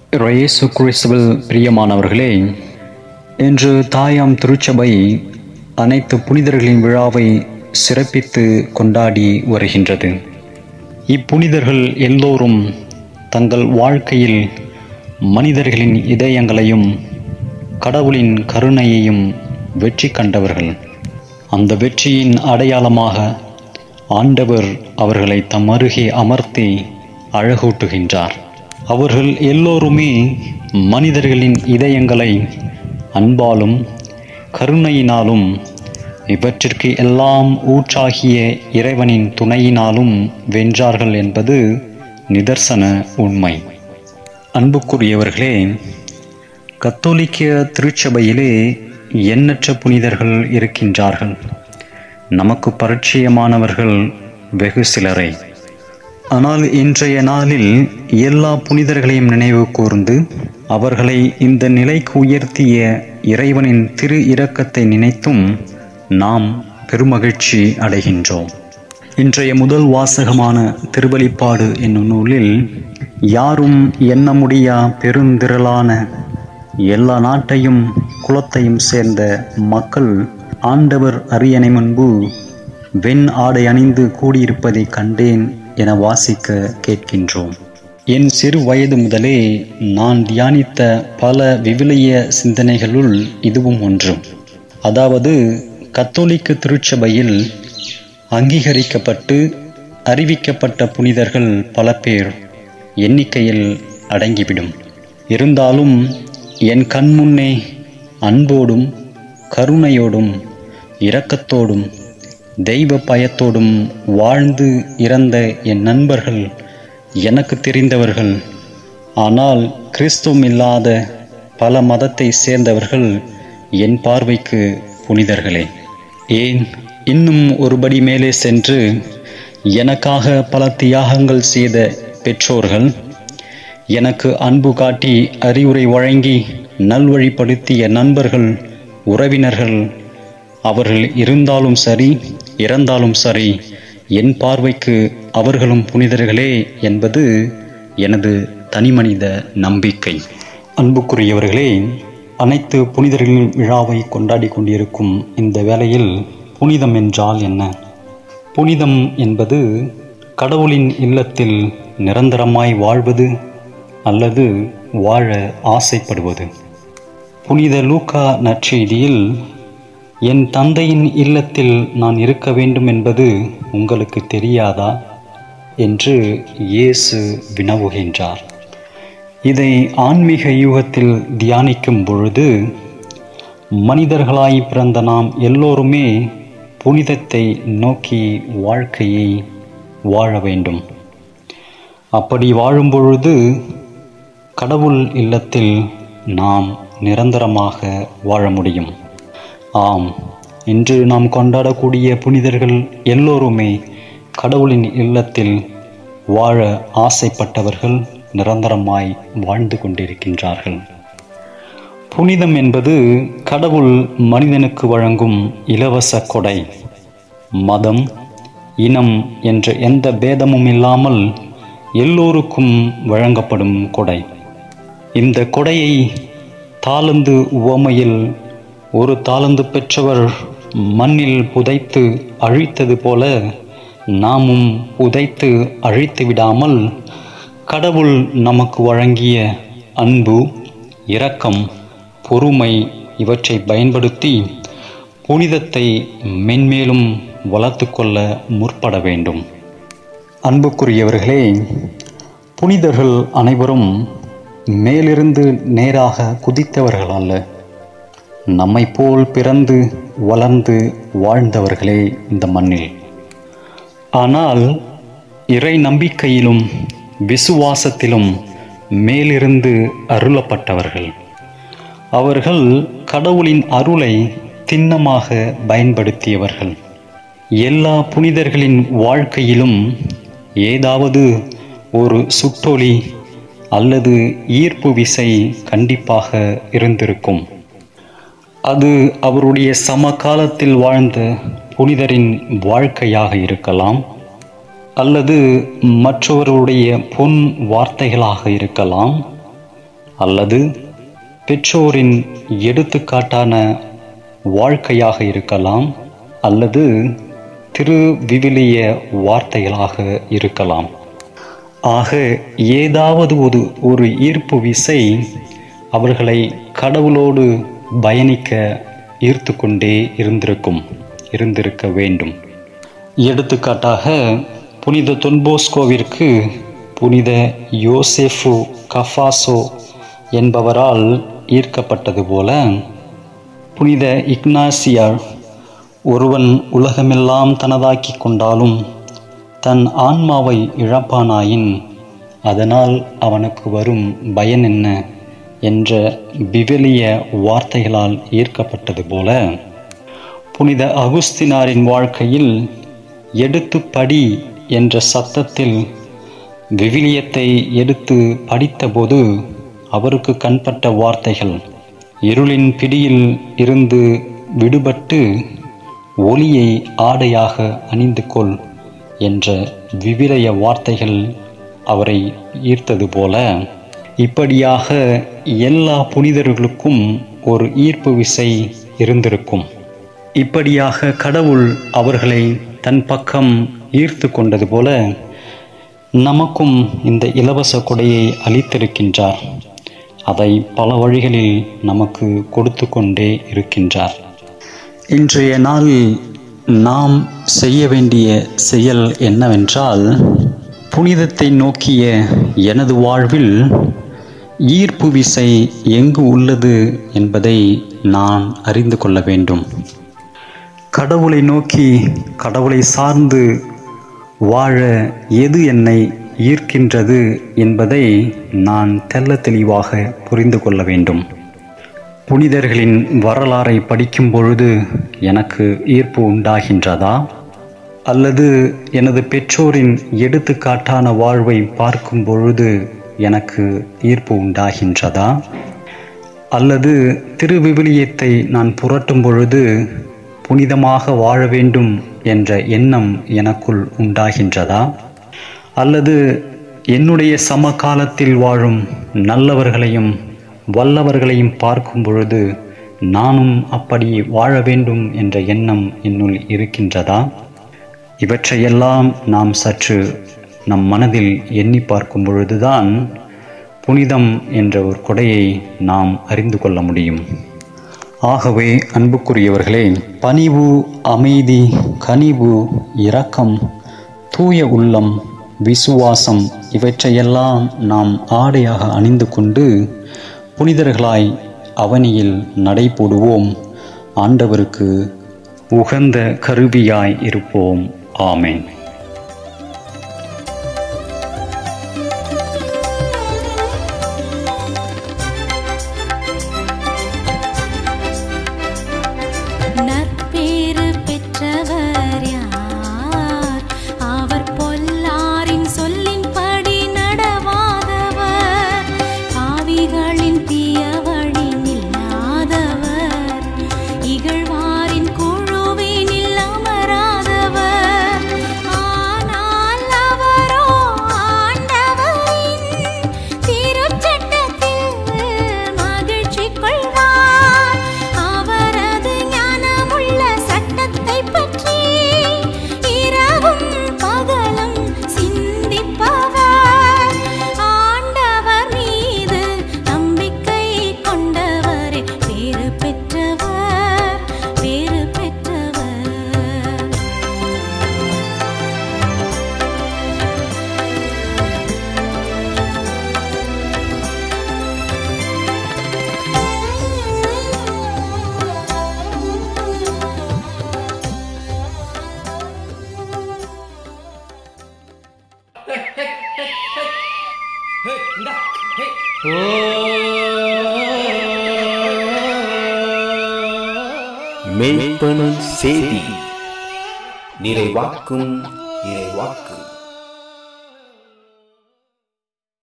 இயேசு கிறிஸ்துவில் பிரியமானவர்களே இன்று தாயாம் திருச்சபை அனைத்து புனிதர்களின் விழாவை சிறப்பித்து கொண்டாடி வருகின்றது இப்புனிதர்கள் எல்லோரும் தங்கள் வாழ்க்கையில் மனிதர்களின் இதயங்களையும் கடவுளின் கருணையையும் வெற்றி கண்டவர்கள் அந்த வெற்றியின் அடையாளமாக ஆண்டவர் அவர்களை தம் அருகே அமர்த்தி அழகூட்டுகின்றார் அவர்கள் எல்லோருமே மனிதர்களின் இதயங்களை அன்பாலும் கருணையினாலும் இவற்றிற்கு எல்லாம் ஊற்றாகிய இறைவனின் துணையினாலும் வென்றார்கள் என்பது நிதர்சன உண்மை அன்புக்குரியவர்களே கத்தோலிக்க திருச்சபையிலே எண்ணற்ற புனிதர்கள் இருக்கின்றார்கள் நமக்கு பரிச்சயமானவர்கள் வெகு சிலரை ஆனால் இன்றைய நாளில் எல்லா புனிதர்களையும் நினைவு கூர்ந்து அவர்களை இந்த நிலைக்கு உயர்த்திய இறைவனின் திரு இரக்கத்தை நினைத்தும் நாம் பெருமகிழ்ச்சி அடைகின்றோம் இன்றைய முதல் வாசகமான திருவழிப்பாடு என்னும் நூலில் யாரும் எண்ண முடியா பெருந்திரளான எல்லா நாட்டையும் குலத்தையும் சேர்ந்த மக்கள் ஆண்டவர் அரியணை முன்பு வெண் ஆடை அணிந்து கூடியிருப்பதை கண்டேன் என வாசிக்க கேட்கின்றோம் என் சிறு வயது முதலே நான் தியானித்த பல விவிலிய சிந்தனைகளுள் இதுவும் ஒன்று அதாவது கத்தோலிக்க திருச்சபையில் அங்கீகரிக்கப்பட்டு அறிவிக்கப்பட்ட புனிதர்கள் பல பேர் எண்ணிக்கையில் அடங்கிவிடும் இருந்தாலும் என் கண்முன்னே அன்போடும் கருணையோடும் இரக்கத்தோடும் தெய்வ பயத்தோடும் வாழ்ந்து இறந்த என் நண்பர்கள் எனக்கு தெரிந்தவர்கள் ஆனால் கிறிஸ்துவம் இல்லாத பல மதத்தை சேர்ந்தவர்கள் என் பார்வைக்கு புனிதர்களே ஏன் இன்னும் ஒருபடி மேலே சென்று எனக்காக பல தியாகங்கள் செய்த பெற்றோர்கள் எனக்கு அன்பு காட்டி அறிவுரை வழங்கி நல்வழிப்படுத்திய நண்பர்கள் உறவினர்கள் அவர்கள் இருந்தாலும் சரி இறந்தாலும் சரி என் பார்வைக்கு அவர்களும் புனிதர்களே என்பது எனது தனிமனித நம்பிக்கை அன்புக்குரியவர்களே அனைத்து புனிதர்களின் விழாவை கொண்டாடி கொண்டிருக்கும் இந்த வேளையில் புனிதம் என்றால் என்ன புனிதம் என்பது கடவுளின் இல்லத்தில் நிரந்தரமாய் வாழ்வது அல்லது வாழ ஆசைப்படுவது புனித லூக்கா நற்செய்தியில் என் தந்தையின் இல்லத்தில் நான் இருக்க வேண்டும் என்பது உங்களுக்கு தெரியாதா என்று இயேசு வினவுகின்றார் இதை ஆன்மீக யூகத்தில் தியானிக்கும் பொழுது மனிதர்களாய் பிறந்த நாம் எல்லோருமே புனிதத்தை நோக்கி வாழ்க்கையை வாழ வேண்டும் அப்படி வாழும் பொழுது கடவுள் இல்லத்தில் நாம் நிரந்தரமாக வாழ முடியும் ஆம் இன்று நாம் கொண்டாடக்கூடிய புனிதர்கள் எல்லோருமே கடவுளின் இல்லத்தில் வாழ ஆசைப்பட்டவர்கள் நிரந்தரமாய் வாழ்ந்து கொண்டிருக்கின்றார்கள் புனிதம் என்பது கடவுள் மனிதனுக்கு வழங்கும் இலவச கொடை மதம் இனம் என்ற எந்த பேதமும் இல்லாமல் எல்லோருக்கும் வழங்கப்படும் கொடை இந்த கொடையை தாளந்து உவமையில் ஒரு தாளந்து பெற்றவர் மண்ணில் புதைத்து அழித்தது போல நாமும் புதைத்து அழித்து விடாமல் கடவுள் நமக்கு வழங்கிய அன்பு இரக்கம் பொறுமை இவற்றை பயன்படுத்தி புனிதத்தை மென்மேலும் வளர்த்து கொள்ள முற்பட வேண்டும் அன்புக்குரியவர்களே புனிதர்கள் அனைவரும் மேலிருந்து நேராக குதித்தவர்கள் அல்ல நம்மை போல் பிறந்து வளர்ந்து வாழ்ந்தவர்களே இந்த மண்ணில் ஆனால் இறை நம்பிக்கையிலும் விசுவாசத்திலும் மேலிருந்து அருளப்பட்டவர்கள் அவர்கள் கடவுளின் அருளை திண்ணமாக பயன்படுத்தியவர்கள் எல்லா புனிதர்களின் வாழ்க்கையிலும் ஏதாவது ஒரு சுட்டொளி அல்லது ஈர்ப்பு விசை கண்டிப்பாக இருந்திருக்கும் அது அவருடைய சமகாலத்தில் வாழ்ந்த புனிதரின் வாழ்க்கையாக இருக்கலாம் அல்லது மற்றவருடைய பொன் வார்த்தைகளாக இருக்கலாம் அல்லது பெற்றோரின் எடுத்துக்காட்டான வாழ்க்கையாக இருக்கலாம் அல்லது திரு விவிலிய வார்த்தைகளாக இருக்கலாம் ஆக ஏதாவது ஒரு ஒரு ஈர்ப்பு விசை அவர்களை கடவுளோடு பயணிக்க ஈர்த்து கொண்டே இருந்திருக்கும் இருந்திருக்க வேண்டும் எடுத்துக்காட்டாக புனித தொன்போஸ்கோவிற்கு புனித யோசேஃபு கஃபாசோ என்பவரால் ஈர்க்கப்பட்டது போல புனித இக்னாசியார் ஒருவன் உலகமெல்லாம் தனதாக்கி கொண்டாலும் தன் ஆன்மாவை இழப்பானாயின் அதனால் அவனுக்கு வரும் பயன் என்ன என்ற விவிலிய வார்த்தைகளால் ஈர்க்கப்பட்டது போல புனித அகுஸ்தினாரின் வாழ்க்கையில் எடுத்து படி என்ற சத்தத்தில் விவிலியத்தை எடுத்து படித்தபோது அவருக்கு கண்பட்ட வார்த்தைகள் இருளின் பிடியில் இருந்து விடுபட்டு ஒளியை ஆடையாக அணிந்து கொள் என்ற விவிலிய வார்த்தைகள் அவரை ஈர்த்தது போல இப்படியாக எல்லா புனிதர்களுக்கும் ஒரு ஈர்ப்பு விசை இருந்திருக்கும் இப்படியாக கடவுள் அவர்களை தன் பக்கம் ஈர்த்து கொண்டது போல நமக்கும் இந்த இலவச கொடையை அளித்திருக்கின்றார் அதை பல வழிகளில் நமக்கு கொடுத்து கொண்டே இருக்கின்றார் இன்றைய நாளில் நாம் செய்ய வேண்டிய செயல் என்னவென்றால் புனிதத்தை நோக்கிய எனது வாழ்வில் ஈர்ப்பு விசை எங்கு உள்ளது என்பதை நான் அறிந்து கொள்ள வேண்டும் கடவுளை நோக்கி கடவுளை சார்ந்து வாழ எது என்னை ஈர்க்கின்றது என்பதை நான் தெல்ல தெளிவாக புரிந்து கொள்ள வேண்டும் புனிதர்களின் வரலாறை படிக்கும் பொழுது எனக்கு ஈர்ப்பு உண்டாகின்றதா அல்லது எனது பெற்றோரின் எடுத்துக்காட்டான வாழ்வை பார்க்கும் பொழுது எனக்கு ஈர்ப்பு உண்டாகின்றதா அல்லது திருவிவிலியத்தை நான் புரட்டும் பொழுது புனிதமாக வாழ வேண்டும் என்ற எண்ணம் எனக்குள் உண்டாகின்றதா அல்லது என்னுடைய சமகாலத்தில் வாழும் நல்லவர்களையும் வல்லவர்களையும் பார்க்கும் பொழுது நானும் அப்படி வாழ வேண்டும் என்ற எண்ணம் என்னுள் இருக்கின்றதா இவற்றையெல்லாம் நாம் சற்று நம் மனதில் எண்ணி பார்க்கும் பொழுதுதான் புனிதம் என்ற ஒரு கொடையை நாம் அறிந்து கொள்ள முடியும் ஆகவே அன்புக்குரியவர்களே பணிவு அமைதி கனிவு இரக்கம் தூய உள்ளம் விசுவாசம் இவற்றையெல்லாம் நாம் ஆடையாக அணிந்து கொண்டு புனிதர்களாய் அவனியில் நடைபோடுவோம் ஆண்டவருக்கு உகந்த கருவியாய் இருப்போம் ஆமேன் நற்பேறு பெற்றவர் யார் அவர் பொல்லாரின் சொல்லின்படி நடவாதவர் பாவிகளின் தீய வழி நில்லாதவர் இகழ்வாரின் குழுவினில் அமராதவர் ஆனால் அவரோ ஆண்டவரின் திருச்சட்டத்தில் மகிழ்ச்சி கொள்வார் அவரது ஞானமுள்ள சட்டத்தைப் பற்றி இரவும் பகலும் சிந்திப்பவர் ஆண்டவர் மீது நம்பிக்கை கொண்டவரே பேறு பெற்றவர் பேறு பெற்றவர் மெய்ப்பணு செய்தி நிறைவாக்கும் இறைவாக்கு